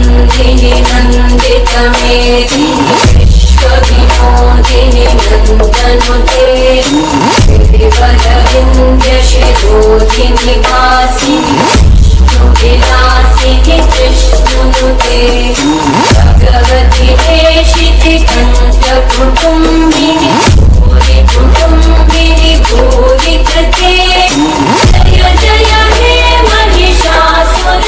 नन्दिनि नन्दितमेदि विश्वविनोदिनि नन्दनुते शिरोधिनि वासिनि विलासिनि कृष्णनुते भगवति देशिति कण्ठकुटुम्बिनि भूरि कुटुम्बिनि भूरि कृते जय जय हे महिषासुर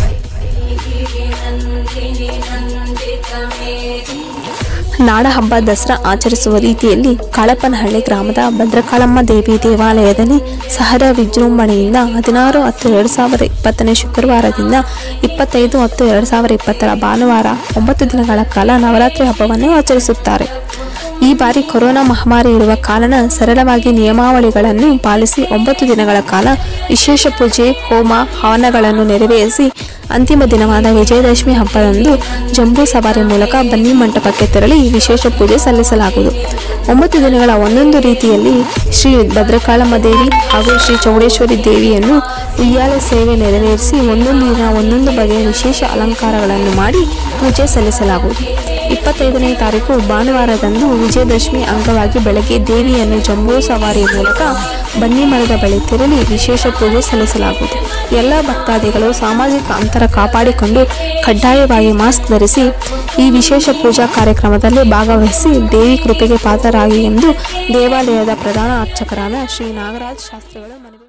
नन्दिनि नन्दितमेदि ನಾಡ ಹಬ್ಬ ದಸರಾ ಆಚರಿಸುವ ರೀತಿಯಲ್ಲಿ ಕಾಳಪ್ಪನಹಳ್ಳಿ ಗ್ರಾಮದ ಭದ್ರಕಾಳಮ್ಮ ದೇವಿ ದೇವಾಲಯದಲ್ಲಿ ಸಹರ ವಿಜೃಂಭಣೆಯಿಂದ ಹದಿನಾರು ಹತ್ತು ಎರಡು ಸಾವಿರದ ಇಪ್ಪತ್ತನೇ ಶುಕ್ರವಾರದಿಂದ ಇಪ್ಪತ್ತೈದು ಹತ್ತು ಎರಡು ಸಾವಿರದ ಇಪ್ಪತ್ತರ ಭಾನುವಾರ ಒಂಬತ್ತು ದಿನಗಳ ಕಾಲ ನವರಾತ್ರಿ ಹಬ್ಬವನ್ನು ಆಚರಿಸುತ್ತಾರೆ ಈ ಬಾರಿ ಕೊರೋನಾ ಮಹಾಮಾರಿ ಇರುವ ಕಾರಣ ಸರಳವಾಗಿ ನಿಯಮಾವಳಿಗಳನ್ನು ಪಾಲಿಸಿ ಒಂಬತ್ತು ದಿನಗಳ ಕಾಲ ವಿಶೇಷ ಪೂಜೆ ಹೋಮ ಹವನಗಳನ್ನು ನೆರವೇರಿಸಿ ಅಂತಿಮ ದಿನವಾದ ವಿಜಯದಶಮಿ ಹಬ್ಬದಂದು ಜಂಬೂ ಸವಾರಿ ಮೂಲಕ ಬನ್ನಿ ಮಂಟಪಕ್ಕೆ ತೆರಳಿ ವಿಶೇಷ ಪೂಜೆ ಸಲ್ಲಿಸಲಾಗುವುದು ಒಂಬತ್ತು ದಿನಗಳ ಒಂದೊಂದು ರೀತಿಯಲ್ಲಿ ಶ್ರೀ ಭದ್ರಕಾಳಮ್ಮ ದೇವಿ ಹಾಗೂ ಶ್ರೀ ಚೌಡೇಶ್ವರಿ ದೇವಿಯನ್ನು ಉಯ್ಯಾಲೆ ಸೇವೆ ನೆರವೇರಿಸಿ ಒಂದೊಂದು ದಿನ ಒಂದೊಂದು ಬಗೆಯ ವಿಶೇಷ ಅಲಂಕಾರಗಳನ್ನು ಮಾಡಿ ಪೂಜೆ ಸಲ್ಲಿಸಲಾಗುವುದು ಇಪ್ಪತ್ತೈದನೇ ತಾರೀಕು ಭಾನುವಾರದಂದು ವಿಜಯದಶಮಿ ಅಂಗವಾಗಿ ಬೆಳಗ್ಗೆ ದೇವಿಯನ್ನು ಜಂಬೂ ಸವಾರಿ ಮೂಲಕ ಬನ್ನಿ ಮರದ ಬಳಿ ತೆರಳಿ ವಿಶೇಷ ಪೂಜೆ ಸಲ್ಲಿಸಲಾಗುವುದು ಎಲ್ಲ ಭಕ್ತಾದಿಗಳು ಸಾಮಾಜಿಕ ಅಂತರ ಕಾಪಾಡಿಕೊಂಡು ಕಡ್ಡಾಯವಾಗಿ ಮಾಸ್ಕ್ ಧರಿಸಿ ಈ ವಿಶೇಷ ಪೂಜಾ ಕಾರ್ಯಕ್ರಮದಲ್ಲಿ ಭಾಗವಹಿಸಿ ದೇವಿ ಕೃಪೆಗೆ ಪಾತ್ರರಾಗಿ ಎಂದು ದೇವಾಲಯದ ಪ್ರಧಾನ ಅರ್ಚಕರಾದ ಶ್ರೀ ನಾಗರಾಜ್ ಶಾಸ್ತ್ರಿಗಳು ಮನವಿ